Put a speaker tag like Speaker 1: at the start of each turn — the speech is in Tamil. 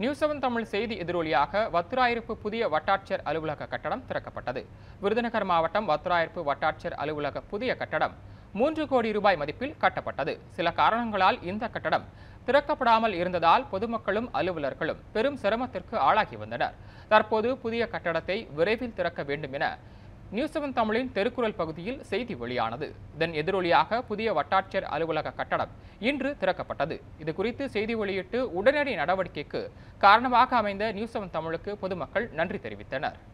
Speaker 1: நியூஸ் செவன் தமிழ் செய்தி எதிரொலியாக வத்திராயிருப்பு புதிய வட்டாட்சியர் அலுவலக கட்டடம் திறக்கப்பட்டது விருதுநகர் மாவட்டம் வத்திராயிருப்பு வட்டாட்சியர் அலுவலக புதிய கட்டடம் மூன்று கோடி ரூபாய் மதிப்பில் கட்டப்பட்டது சில காரணங்களால் இந்த கட்டடம் திறக்கப்படாமல் இருந்ததால் பொதுமக்களும் அலுவலர்களும் பெரும் சிரமத்திற்கு ஆளாகி வந்தனர் தற்போது புதிய கட்டடத்தை விரைவில் திறக்க வேண்டும் என நியூஸ் செவன் தமிழின் தெருக்குறள் பகுதியில் செய்தி வெளியானது இதன் எதிரொலியாக புதிய வட்டாட்சியர் அலுவலக கட்டடம் இன்று திறக்கப்பட்டது இது குறித்து செய்தி வெளியிட்டு உடனடி நடவடிக்கைக்கு காரணமாக அமைந்த நியூஸ் செவன் தமிழுக்கு பொதுமக்கள் நன்றி தெரிவித்தனர்